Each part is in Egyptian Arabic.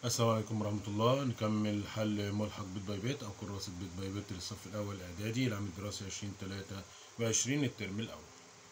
السلام عليكم ورحمة الله نكمل حل ملحق بيت باي بيت أو كراسة بيت باي بيت للصف الأول إعدادي العام الدراسي عشرين تلاتة وعشرين الترم الأول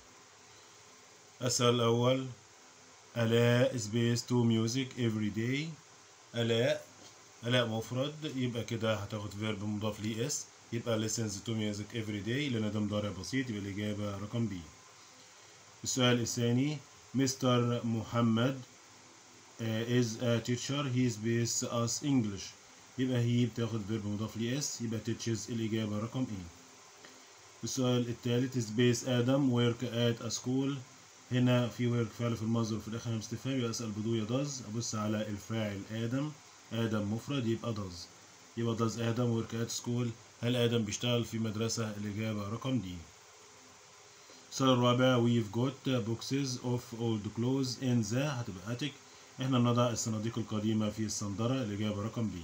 السؤال الأول ألاء سبيس تو ميوزك every day ألاء ألاء مفرد يبقى كده هتاخد فيرب مضاف ليه اس يبقى listens to music every day لأن ده مضارع بسيط يبقى الإجابة رقم بي السؤال الثاني مستر محمد uh, is a teacher he speaks us English يبقى هي بتاخد فيرب مضاف لي اس يبقى teaches الإجابة رقم ايه السؤال الثالث سبيس آدم work at a school هنا في work فعل في المصدر وفي الآخر همس استفهام يبقى أسأل بدو does أبص على الفاعل آدم آدم مفرد يبقى does يبقى does آدم work at school هل آدم بيشتغل في مدرسة الإجابة رقم دي السؤال الرابع we've got boxes of old clothes in the هتبقى attic احنا بنضع الصناديق القديمة في الصندرة الإجابة رقم بي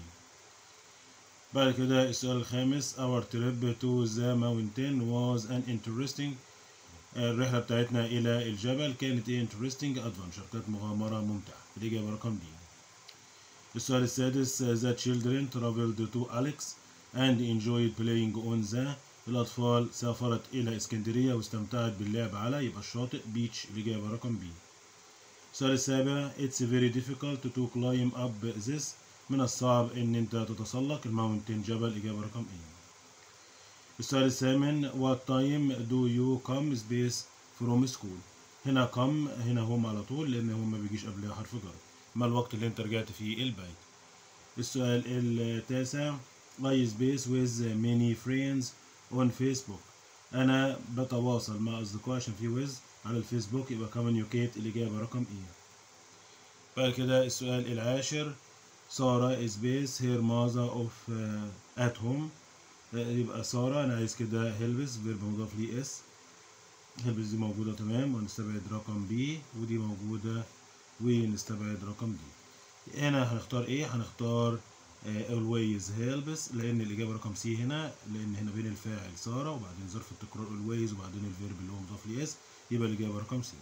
بعد كده السؤال الخامس our trip to the mountain was an interesting الرحلة بتاعتنا إلى الجبل كانت ايه interesting adventure كانت مغامرة ممتعة الإجابة رقم بي السؤال السادس the children traveled to Alex and enjoyed playing on the الأطفال سافرت إلى اسكندرية واستمتعت باللعب على يبقى الشاطئ بيتش الإجابة رقم بي السؤال السابع It's very difficult to climb up this من الصعب إن أنت تتسلق الماونتين جبل إجابة رقم إيه السؤال الثامن What time do you come space from school هنا come هنا هم على طول لأن هم ما بيجيش قبلها حرف جر ما الوقت اللي أنت رجعت فيه البيت السؤال التاسع I space with many friends on Facebook أنا بتواصل مع أصدقائي عشان في ويز على الفيسبوك يبقى كوميونيكيت الإجابة رقم إيه بعد كده السؤال العاشر سارة سبيس هير ماذا اوف ات هوم يبقى سارة أنا عايز كده هيلبس فيرب مضاف ليه اس هيلبس دي موجودة تمام ونستبعد رقم بي ودي موجودة ونستبعد رقم دي هنا هنختار ايه هنختار always هيلبس لأن الإجابة رقم سي هنا لأن هنا بين الفاعل سارة وبعدين ظرف التكرار always وبعدين الفيرب اللي هو مضاف ليه اس يبقى الإجابة رقم سي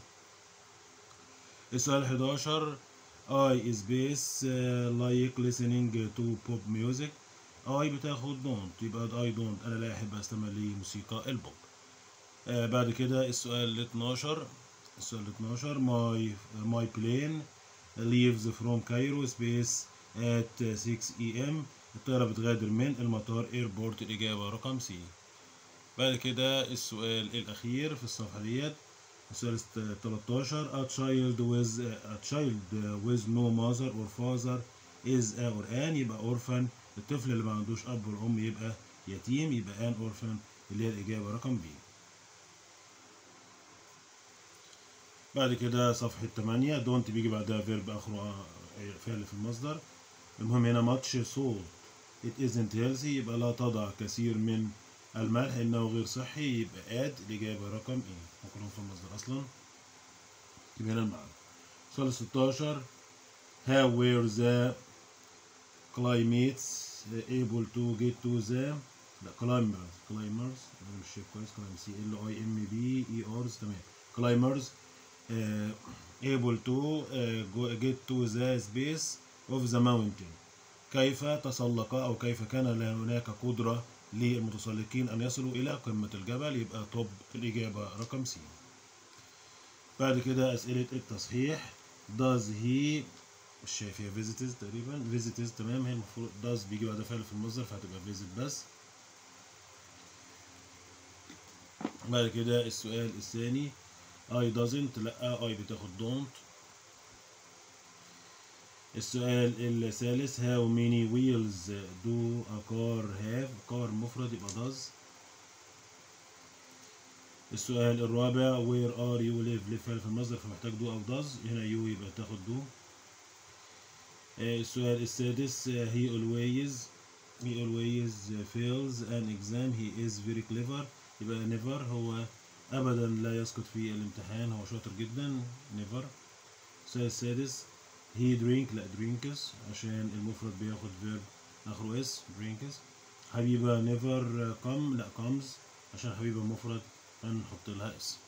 السؤال 11 I space uh, like listening to pop music I بتاخد don't يبقى I don't أنا لا أحب أستمع لموسيقى البوب آه بعد كده السؤال ال 12 السؤال ال 12 my my plane leaves from Cairo space at 6 am الطائرة بتغادر من المطار ايربورت الإجابة رقم سي بعد كده السؤال الأخير في الصفحة ديت السؤال 13 a child with a child with no mother or father is a or an يبقى orphan الطفل اللي ما عندوش أب وأم يبقى يتيم يبقى an orphan اللي هي الإجابة رقم بي بعد كده صفحة 8 دونت بيجي بعدها فيرب آخره فعل في المصدر المهم هنا much salt it isn't healthy يبقى لا تضع كثير من الملح انه غير صحي يبقى اد الاجابه رقم ايه ممكن في المصدر اصلا يبقى هنا المعنى سؤال 16 how were the climates able to get to the لا climbers climbers انا مش شايف كويس كلام سي ال اي ام بي اي ارز تمام climbers uh, able to uh, go, get to the space of the mountain كيف تسلق او كيف كان هناك قدره للمتسلقين أن يصلوا إلى قمة الجبل يبقى توب الإجابة رقم سي بعد كده أسئلة التصحيح does he مش شايف هي visitors تقريبا visitors تمام هي المفروض does بيجي بعد فعل في المصدر فهتبقى visit بس بعد كده السؤال الثاني I doesn't لأ I بتاخد don't السؤال الثالث how many wheels do a car have car مفرد يبقى does السؤال الرابع where are you live live فعل في المصدر فمحتاج do أو does هنا you يبقى تاخد do السؤال السادس he always he always fails an exam he is very clever يبقى never هو أبدا لا يسقط في الامتحان هو شاطر جدا never السؤال السادس he drink لا drinks عشان المفرد بياخد verb اخره اس drinks حبيبة never come لا comes عشان حبيبة مفرد هنحط لها اس